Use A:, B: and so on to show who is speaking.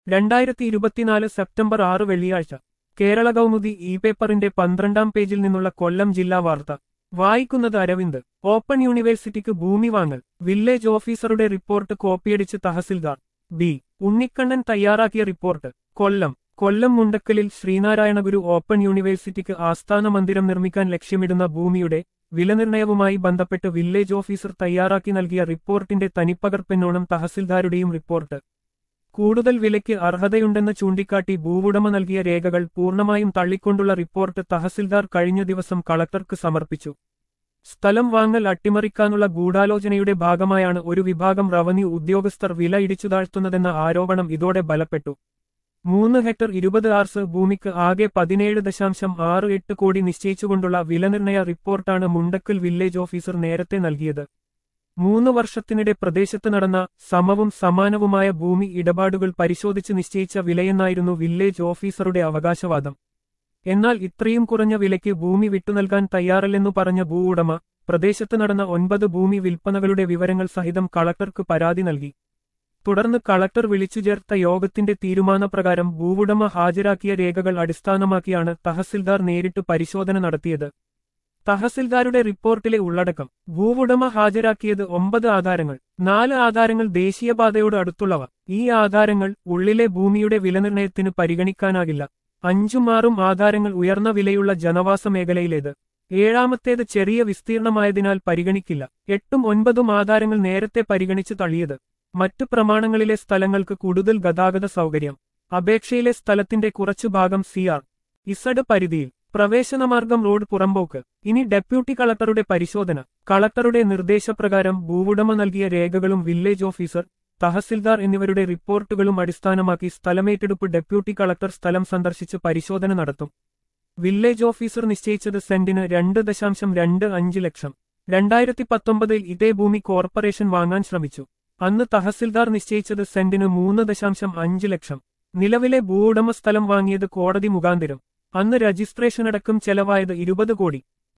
A: രണ്ടായിരത്തി ഇരുപത്തിനാല് സെപ്റ്റംബർ ആറ് വെള്ളിയാഴ്ച കേരള കൗമുദി ഇ പേപ്പറിന്റെ പന്ത്രണ്ടാം പേജിൽ നിന്നുള്ള കൊല്ലം ജില്ലാ വാർത്ത വായിക്കുന്നത് അരവിന്ദ് ഓപ്പൺ യൂണിവേഴ്സിറ്റിക്ക് ഭൂമി വാങ്ങൽ വില്ലേജ് ഓഫീസറുടെ റിപ്പോർട്ട് കോപ്പിയടിച്ച് തഹസിൽദാർ ബി ഉണ്ണിക്കണ്ണൻ തയ്യാറാക്കിയ റിപ്പോർട്ട് കൊല്ലം കൊല്ലം മുണ്ടക്കലിൽ ശ്രീനാരായണഗുരു ഓപ്പൺ യൂണിവേഴ്സിറ്റിക്ക് ആസ്ഥാന മന്ദിരം നിർമ്മിക്കാൻ ലക്ഷ്യമിടുന്ന ഭൂമിയുടെ വിലനിർണയവുമായി ബന്ധപ്പെട്ട് വില്ലേജ് ഓഫീസർ തയ്യാറാക്കി നൽകിയ റിപ്പോർട്ടിന്റെ തനിപ്പകർപ്പെന്നോണം തഹസിൽദാരുടെയും റിപ്പോർട്ട് കൂടുതൽ വിലയ്ക്ക് അർഹതയുണ്ടെന്ന് ചൂണ്ടിക്കാട്ടി ഭൂവുടമ നൽകിയ രേഖകൾ പൂർണ്ണമായും തള്ളിക്കൊണ്ടുള്ള റിപ്പോർട്ട് തഹസിൽദാർ കഴിഞ്ഞ ദിവസം കളക്ടർക്ക് സമർപ്പിച്ചു സ്ഥലം വാങ്ങൽ അട്ടിമറിക്കാനുള്ള ഗൂഢാലോചനയുടെ ഭാഗമായാണ് ഒരു വിഭാഗം റവന്യൂ ഉദ്യോഗസ്ഥർ വില ഇടിച്ചു താഴ്ത്തുന്നതെന്ന ആരോപണം ഇതോടെ ബലപ്പെട്ടു മൂന്ന് ഹെക്ടർ ഇരുപത് ആർസ് ഭൂമിക്ക് ആകെ പതിനേഴ് ദശാംശം ആറ് എട്ട് കോടി നിശ്ചയിച്ചുകൊണ്ടുള്ള വിലനിർണയ റിപ്പോർട്ടാണ് മുണ്ടക്കൽ വില്ലേജ് ഓഫീസർ നേരത്തെ നൽകിയത് മൂന്ന് വർഷത്തിനിടെ പ്രദേശത്ത് നടന്ന സമവും സമാനവുമായ ഭൂമി ഇടപാടുകൾ പരിശോധിച്ച് നിശ്ചയിച്ച വിലയെന്നായിരുന്നു വില്ലേജ് ഓഫീസറുടെ അവകാശവാദം എന്നാൽ ഇത്രയും കുറഞ്ഞ വിലയ്ക്ക് ഭൂമി വിട്ടുനൽകാൻ തയ്യാറല്ലെന്നു പറഞ്ഞ ഭൂ ഉടമ പ്രദേശത്ത് നടന്ന ഒൻപത് ഭൂമി വിൽപ്പനകളുടെ വിവരങ്ങൾ സഹിതം കളക്ടർക്ക് പരാതി നൽകി തുടർന്ന് കളക്ടർ വിളിച്ചു ചേർത്ത യോഗത്തിന്റെ തീരുമാനപ്രകാരം ഭൂവുടമ ഹാജരാക്കിയ രേഖകൾ അടിസ്ഥാനമാക്കിയാണ് തഹസിൽദാർ നേരിട്ട് പരിശോധന നടത്തിയത് തഹസിൽദാരുടെ റിപ്പോർട്ടിലെ ഉള്ളടക്കം ഭൂവുടമ ഹാജരാക്കിയത് ഒമ്പത് ആധാരങ്ങൾ നാല് ആധാരങ്ങൾ ദേശീയപാതയോട് അടുത്തുള്ളവ ഈ ആധാരങ്ങൾ ഉള്ളിലെ ഭൂമിയുടെ വിലനിർണയത്തിന് പരിഗണിക്കാനാകില്ല അഞ്ചും ആറും ആധാരങ്ങൾ ഉയർന്ന വിലയുള്ള ജനവാസ മേഖലയിലേത് ഏഴാമത്തേത് ചെറിയ വിസ്തീർണമായതിനാൽ പരിഗണിക്കില്ല എട്ടും ഒൻപതും ആധാരങ്ങൾ നേരത്തെ പരിഗണിച്ച് തള്ളിയത് മറ്റു പ്രമാണങ്ങളിലെ സ്ഥലങ്ങൾക്ക് കൂടുതൽ ഗതാഗത സൗകര്യം അപേക്ഷയിലെ സ്ഥലത്തിന്റെ കുറച്ചു ഭാഗം സിആർ ഇസഡ് പരിധിയിൽ പ്രവേശനമാർഗം റോഡ് പുറമ്പോക്ക് ഇനി ഡെപ്യൂട്ടി കളക്ടറുടെ പരിശോധന കളക്ടറുടെ നിർദ്ദേശപ്രകാരം ഭൂവുടമ നൽകിയ രേഖകളും വില്ലേജ് ഓഫീസർ തഹസിൽദാർ എന്നിവരുടെ റിപ്പോർട്ടുകളും അടിസ്ഥാനമാക്കി സ്ഥലമേറ്റെടുപ്പ് ഡെപ്യൂട്ടി കളക്ടർ സ്ഥലം സന്ദർശിച്ച് പരിശോധന നടത്തും വില്ലേജ് ഓഫീസർ നിശ്ചയിച്ചത് സെന്റിന് രണ്ട് ദശാംശം രണ്ട് അഞ്ച് ലക്ഷം രണ്ടായിരത്തി പത്തൊമ്പതിൽ ഇതേ ഭൂമി കോർപ്പറേഷൻ വാങ്ങാൻ ശ്രമിച്ചു അന്ന് തഹസിൽദാർ നിശ്ചയിച്ചത് സെന്റിന് മൂന്ന് ദശാംശം അഞ്ച് ലക്ഷം നിലവിലെ ഭൂവുടമ സ്ഥലം വാങ്ങിയത് കോടതി മുഖാന്തിരം അന്ന് രജിസ്ട്രേഷനടക്കം ചെലവായത് ഇരുപത് കോടി